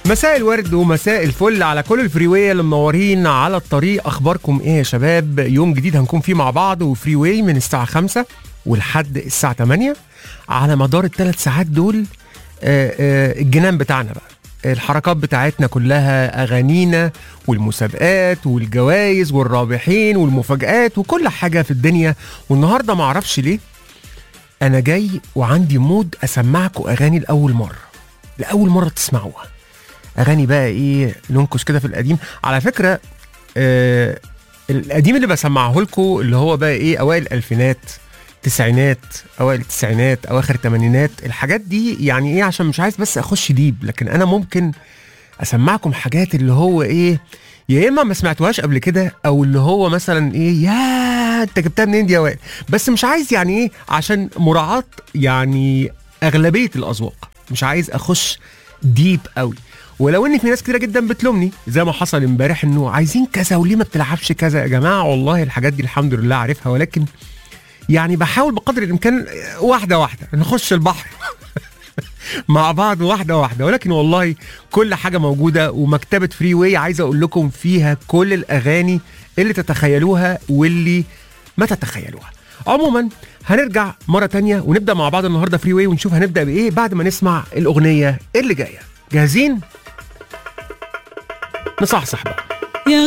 مساء الورد ومساء الفل على كل الفريوية اللي منورين على الطريق اخباركم ايه يا شباب يوم جديد هنكون فيه مع بعض وفريوي من الساعة 5 ولحد الساعة 8 على مدار الثلاث ساعات دول آه، آه، الجنان بتاعنا بقى الحركات بتاعتنا كلها اغانينا والمسابقات والجوائز والرابحين والمفاجآت وكل حاجة في الدنيا والنهارده معرفش ليه انا جاي وعندي مود اسمعكم اغاني لاول مرة لاول مرة تسمعوها اغاني بقى ايه ننكش كده في القديم على فكره آه القديم اللي بسمعه لكم اللي هو بقى ايه اوائل الالفينات تسعينات اوائل التسعينات اواخر الثمانينات الحاجات دي يعني ايه عشان مش عايز بس اخش ديب لكن انا ممكن اسمعكم حاجات اللي هو ايه يا اما ما سمعتوهاش قبل كده او اللي هو مثلا ايه يا انت جبتها منين دي يا وائل بس مش عايز يعني ايه عشان مراعاه يعني اغلبيه الاذواق مش عايز اخش ديب قوي ولو ان في ناس كتيره جدا بتلومني زي ما حصل امبارح انه عايزين كذا وليه ما بتلعبش كذا يا جماعه والله الحاجات دي الحمد لله عارفها ولكن يعني بحاول بقدر الامكان واحده واحده نخش البحر مع بعض واحده واحده ولكن والله كل حاجه موجوده ومكتبه فري واي عايز اقول لكم فيها كل الاغاني اللي تتخيلوها واللي ما تتخيلوها عموما هنرجع مرة تانية ونبدأ مع بعض النهاردة فري واي ونشوف هنبدأ بإيه بعد ما نسمع الأغنية اللي جاية جاهزين؟ نصحصح بقى